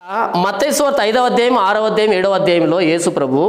మత్తైశ్వర్త ఐదవ అధ్యాయం ఆరవ అధ్యాయం ఏడవ అధ్యాయంలో యేసు ప్రభు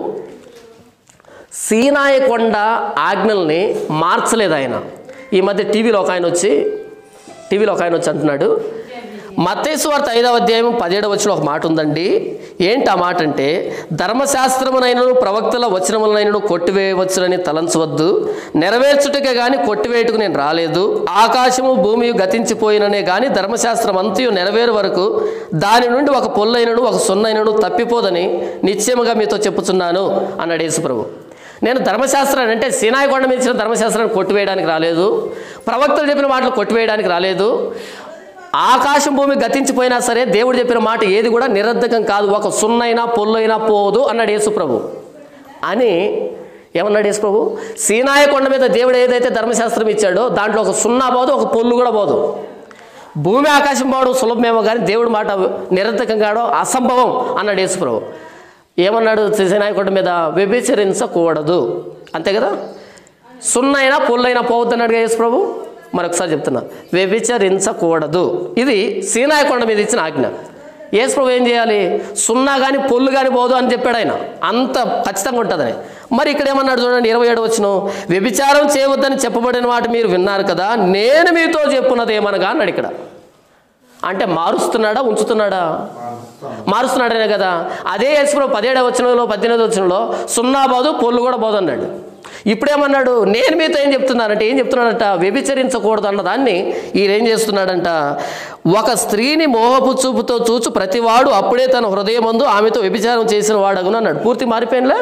సీనాయ కొండ ఆజ్ఞల్ని మార్చలేదు ఆయన ఈ మధ్య టీవీలో ఒక ఆయన వచ్చి టీవీలో ఒక ఆయన వచ్చి అంటున్నాడు మత్తేశ్వార్త ఐదవ అధ్యాయం పదిహేడవ వచ్చిన ఒక మాట ఉందండి ఏంటి ఆ మాట అంటే ధర్మశాస్త్రమునైనను ప్రవక్తల వచనములనైనను కొట్టివేయవచ్చునని తలంచవద్దు నెరవేర్చుటకే గాని కొట్టివేయటకు నేను రాలేదు ఆకాశము భూమి గతించిపోయిననే గాని ధర్మశాస్త్రం అంతయు నెరవేరు వరకు దాని నుండి ఒక పొల్లైనను ఒక సున్నైనను తప్పిపోదని నిశ్చయముగా మీతో చెప్పుచున్నాను అన్నాడు యేసుప్రభు నేను ధర్మశాస్త్రాన్ని అంటే సీనాయి కొండ మీద ఇచ్చిన ధర్మశాస్త్రాన్ని కొట్టివేయడానికి రాలేదు ప్రవక్తలు చెప్పిన మాటలు కొట్టివేయడానికి రాలేదు ఆకాశం భూమి గతించిపోయినా సరే దేవుడు చెప్పిన మాట ఏది కూడా నిరర్ధకం కాదు ఒక సున్నైనా పొల్లైనా పోదు అన్నాడు యేసుప్రభు అని ఏమన్నాడు యేసుప్రభు సీనాయ కొండ మీద దేవుడు ఏదైతే ధర్మశాస్త్రం ఇచ్చాడో దాంట్లో ఒక సున్నా పోదు ఒక పొల్లు కూడా పోదు భూమి ఆకాశం పోవడం సులభమేమో కానీ దేవుడి మాట నిరర్ధకం కావడం అసంభవం అన్నాడు యేసుప్రభు ఏమన్నాడు సీనాయ కొండ మీద వ్యభిచరించకూడదు అంతే కదా సున్నైనా పొల్లైనా పోవద్దు అన్నాడు యేసు ప్రభు మరొకసారి చెప్తున్నా వ్యభిచరించకూడదు ఇది సీనాయ కొండ మీద ఇచ్చిన ఆజ్ఞ యేసు ప్రభు ఏం చేయాలి సున్నా కానీ పొల్లు కానీ పోదు అని చెప్పాడు ఆయన అంత ఖచ్చితంగా ఉంటుందని మరి ఇక్కడ ఏమన్నాడు చూడండి ఇరవై ఏడు వచ్చిన వ్యభిచారం చేయవద్దని చెప్పబడిన మాట మీరు విన్నారు కదా నేను మీతో చెప్పున్నది ఏమనగా అన్నాడు ఇక్కడ అంటే మారుస్తున్నాడా ఉంచుతున్నాడా మారుస్తున్నాడనే కదా అదే యేసుప్రభు పదిహేడవ వచనంలో పద్దెనిమిది వచనంలో సున్నా బాదు పొల్లు కూడా పోదు అన్నాడు ఇప్పుడేమన్నాడు నేను మీతో ఏం చెప్తున్నానంటే ఏం చెప్తున్నాడంట వ్యభిచరించకూడదు అన్న దాన్ని ఈయన ఏం చేస్తున్నాడంట ఒక స్త్రీని మోహపు చూపుతో చూచు ప్రతివాడు అప్పుడే తన హృదయమందు ఆమెతో వ్యభిచారం చేసిన వాడగును అన్నాడు పూర్తి మారిపోయినలే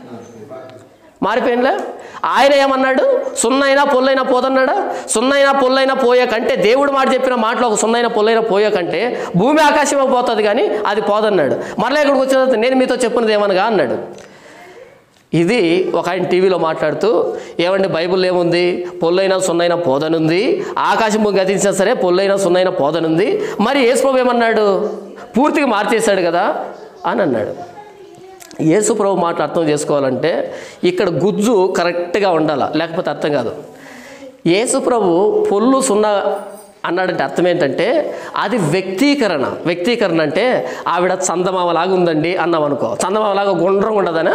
మారిపోయినలే ఆయన ఏమన్నాడు సున్నైనా పొల్లైనా పోదన్నాడా సున్నైనా పొల్లైనా పోయే కంటే దేవుడు మాట చెప్పిన మాటలో ఒక సున్నైనా పొల్లైనా పోయే కంటే భూమి ఆకాశం పోతుంది కానీ అది పోదన్నాడు మరలా ఇక్కడికి వచ్చిన తర్వాత నేను మీతో చెప్పినది ఏమనగా అన్నాడు ఇది ఒక ఆయన టీవీలో మాట్లాడుతూ ఏమండి బైబిల్ ఏముంది పొల్లైనా సున్నైనా పోదనుంది ఆకాశం గతించినా సరే పొల్లైనా సున్నైనా పోదనుంది మరి యేసుప్రభు ఏమన్నాడు పూర్తిగా మార్చేశాడు కదా అని అన్నాడు యేసుప్రభు మాట అర్థం చేసుకోవాలంటే ఇక్కడ గుజ్జు కరెక్ట్గా ఉండాల లేకపోతే అర్థం కాదు యేసుప్రభు పొల్లు సున్నా అన్నాడంటే అర్థం ఏంటంటే అది వ్యక్తీకరణ వ్యక్తీకరణ అంటే ఆవిడ చందమామలాగా ఉందండి అన్నాం అనుకో చందమామలాగా గుండ్రం ఉండదనా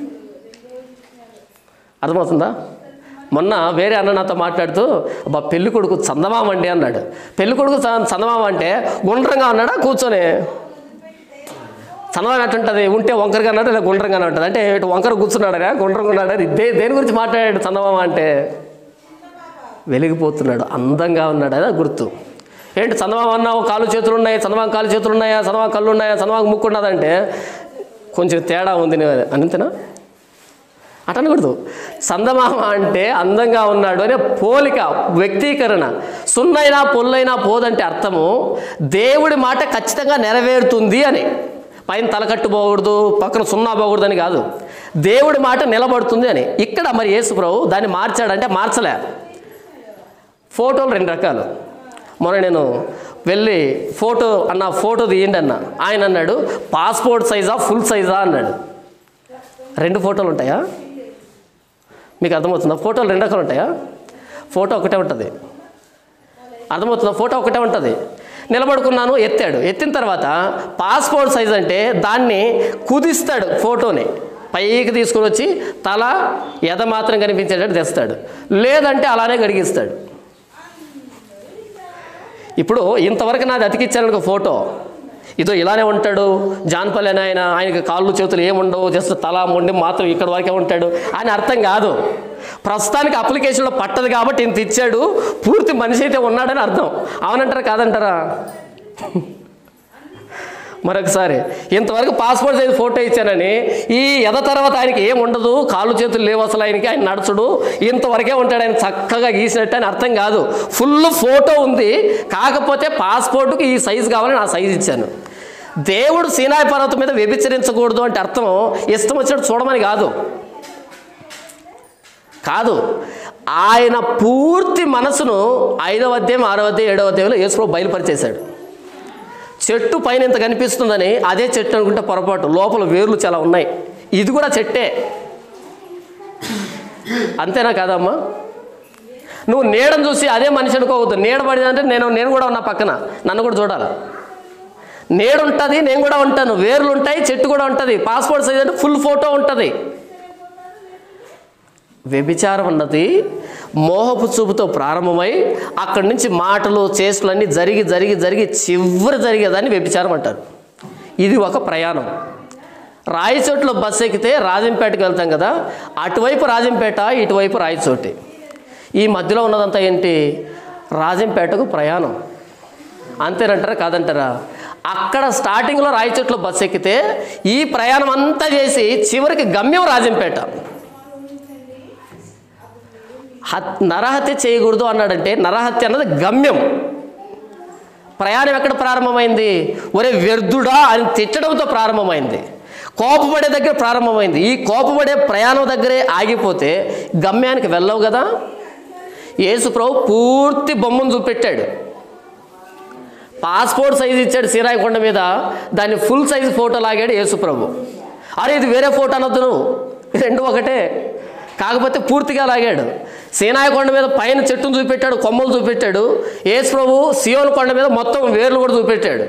అర్థమవుతుందా మొన్న వేరే అన్న నాతో మాట్లాడుతూ అబ్బా పెళ్లి కొడుకు చందమామ అండి అన్నాడు పెళ్లి కొడుకు చ- చందమామ అంటే గుండ్రంగా ఉన్నాడా కూర్చొని చందమామ ఎట్టుంటుంది ఉంటే వంకరగా అన్నాడు లేదా గుండ్రంగా ఉంటుంది అంటే ఇటు వంకర కూర్చున్నాడరా గుండ్రంగా ఉన్నాడా దే దేని గురించి మాట్లాడాడు చందమామ అంటే వెలిగిపోతున్నాడు అందంగా ఉన్నాడు అదే గుర్తు ఏంటి చందమామ అన్నావు కాలు చేతులు ఉన్నాయి చందమామ కాలు చేతులు ఉన్నాయా చందమామ కళ్ళు ఉన్నాయా చందమామ ముక్కు ఉన్నదంటే కొంచెం తేడా ఉంది నే- అంతేనా అట అనకూడదు చందమామ అంటే అందంగా ఉన్నాడు అనే పోలిక వ్యక్తీకరణ సున్నైనా పొల్లైనా పోదంటే అర్థము దేవుడి మాట ఖచ్చితంగా నెరవేరుతుంది అని పైన తలకట్టు పోకూడదు పక్కన సున్నా పోకూడదు అని కాదు దేవుడి మాట నిలబడుతుంది అని ఇక్కడ మరి యేసు ప్రభు దాన్ని మార్చాడంటే మార్చలే ఫోటోలు రెండు రకాలు మొన్న నేను వెళ్ళి ఫోటో అన్న ఫోటో తీయండి అన్న ఆయన అన్నాడు పాస్పోర్ట్ సైజా ఫుల్ సైజా అన్నాడు రెండు ఫోటోలు ఉంటాయా మీకు అర్థమవుతుందా ఫోటోలు రెండు రకాలు ఉంటాయా ఫోటో ఒకటే ఉంటుంది అర్థమవుతుందా ఫోటో ఒకటే ఉంటుంది నిలబడుకున్నాను ఎత్తాడు ఎత్తిన తర్వాత పాస్పోర్ట్ సైజ్ అంటే దాన్ని కుదిస్తాడు ఫోటోని పైకి తీసుకొని వచ్చి తల ఎద మాత్రం కనిపించేటట్టు తెస్తాడు లేదంటే అలానే గడిగిస్తాడు ఇప్పుడు ఇంతవరకు నాది అతికిచ్చాను ఒక ఫోటో ఇదో ఇలానే ఉంటాడు జాన్పల్లి అని ఆయన ఆయనకి కాళ్ళు చేతులు ఏముండవు జస్ట్ తల మొండి మాత్రం ఇక్కడ వరకే ఉంటాడు అని అర్థం కాదు ప్రస్తుతానికి అప్లికేషన్లో పట్టదు కాబట్టి ఇంత ఇచ్చాడు పూర్తి మనిషి అయితే ఉన్నాడని అర్థం అవునంటారా కాదంటారా మరొకసారి ఇంతవరకు పాస్పోర్ట్ సైజ్ ఫోటో ఇచ్చానని ఈ ఎద తర్వాత ఆయనకి ఏం ఉండదు కాళ్ళు చేతులు లేవు అసలు ఆయనకి ఆయన నడచడు ఇంతవరకే ఉంటాడు ఆయన చక్కగా గీసినట్టు అని అర్థం కాదు ఫుల్ ఫోటో ఉంది కాకపోతే పాస్పోర్ట్కి ఈ సైజు కావాలని ఆ సైజు ఇచ్చాను దేవుడు సీనాయి పర్వతం మీద వ్యభిచరించకూడదు అంటే అర్థం ఇష్టం వచ్చినట్టు చూడమని కాదు కాదు ఆయన పూర్తి మనసును ఐదవ అధ్యాయం ఆరవ అధ్యాయం ఏడవ అధ్యాయంలో యేసుప్రభు బయలుపరిచేశాడు చెట్టు పైన ఇంత కనిపిస్తుందని అదే చెట్టు అనుకుంటే పొరపాటు లోపల వేర్లు చాలా ఉన్నాయి ఇది కూడా చెట్టే అంతేనా కాదమ్మా నువ్వు నీడను చూసి అదే మనిషి అనుకోవద్దు నీడ పడిందంటే నేను నేను కూడా ఉన్నా పక్కన నన్ను కూడా చూడాలి నేడు ఉంటుంది నేను కూడా ఉంటాను వేర్లు ఉంటాయి చెట్టు కూడా ఉంటుంది పాస్పోర్ట్ సైజ్ అంటే ఫుల్ ఫోటో ఉంటుంది వ్యభిచారం అన్నది మోహపు చూపుతో ప్రారంభమై అక్కడి నుంచి మాటలు చేష్టలన్నీ జరిగి జరిగి జరిగి చివరి జరిగేదాన్ని వ్యభిచారం అంటారు ఇది ఒక ప్రయాణం రాయచోట్లో బస్సు ఎక్కితే రాజంపేటకి వెళ్తాం కదా అటువైపు రాజంపేట ఇటువైపు రాయచోటి ఈ మధ్యలో ఉన్నదంతా ఏంటి రాజంపేటకు ప్రయాణం అంతేనంటారా కాదంటారా అక్కడ స్టార్టింగ్లో రాయచోట్లో బస్సు ఎక్కితే ఈ ప్రయాణం అంతా చేసి చివరికి గమ్యం రాజంపేట హత్ నరహత్య చేయకూడదు అన్నాడంటే నరహత్య అన్నది గమ్యం ప్రయాణం ఎక్కడ ప్రారంభమైంది ఒరే వ్యర్థుడా అని తిట్టడంతో ప్రారంభమైంది కోపపడే దగ్గర ప్రారంభమైంది ఈ కోపపడే ప్రయాణం దగ్గరే ఆగిపోతే గమ్యానికి వెళ్ళవు కదా యేసు ప్రభు పూర్తి బొమ్మను చూపెట్టాడు పాస్పోర్ట్ సైజ్ ఇచ్చాడు సీరాయి కొండ మీద దాన్ని ఫుల్ సైజ్ ఫోటో లాగాడు యేసు ప్రభు అరే ఇది వేరే ఫోటో అనొద్దు నువ్వు ఈ రెండు ఒకటే కాకపోతే పూర్తిగా లాగాడు సీనాయి కొండ మీద పైన చెట్టును చూపెట్టాడు కొమ్మలు చూపెట్టాడు యేసు ప్రభు సియోన్ కొండ మీద మొత్తం వేర్లు కూడా చూపెట్టాడు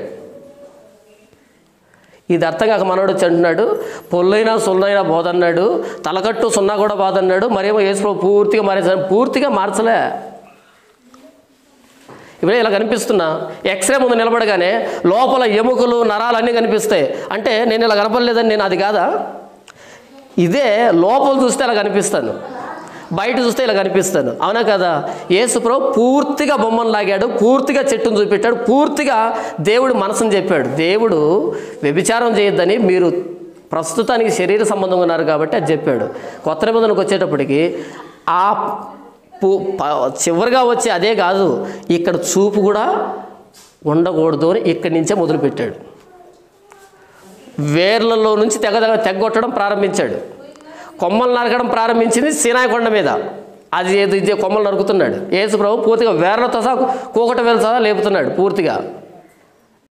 ఇది అర్థం కాక మనోడు వచ్చి అంటున్నాడు పొల్లైనా సున్నైనా బోధన్నాడు తలకట్టు సున్నా కూడా బాధన్నాడు మరేమో యేసు ప్రభు పూర్తిగా మారేసాడు పూర్తిగా మార్చలే ఇప్పుడే ఇలా కనిపిస్తున్నా ఎక్స్రే ముందు నిలబడగానే లోపల ఎముకలు నరాలు అన్నీ కనిపిస్తాయి అంటే నేను ఇలా కనపడలేదని నేను అది కాదా ఇదే లోపల చూస్తే ఇలా కనిపిస్తాను బయట చూస్తే ఇలా కనిపిస్తాను అవునా కదా యేసుప్రభు పూర్తిగా బొమ్మను లాగాడు పూర్తిగా చెట్టును చూపెట్టాడు పూర్తిగా దేవుడు మనసుని చెప్పాడు దేవుడు వ్యభిచారం చేయొద్దని మీరు ప్రస్తుతానికి శరీర సంబంధంగా ఉన్నారు కాబట్టి అది చెప్పాడు కొత్త నిబంధనకు వచ్చేటప్పటికి ఆ పు ప- చివరిగా వచ్చే అదే కాదు ఇక్కడ చూపు కూడా ఉండకూడదు అని ఇక్కడి నుంచే మొదలుపెట్టాడు వేర్లలో నుంచి తెగ తెగ తెగొట్టడం ప్రారంభించాడు కొమ్మలు నరకడం ప్రారంభించింది సీనాయి కొండ మీద అది ఏదో ఇదే కొమ్మలు నరుకుతున్నాడు యేసు ప్రభు పూర్తిగా వేర్లతో సహా కూకట వేలు సహా లేపుతున్నాడు పూర్తిగా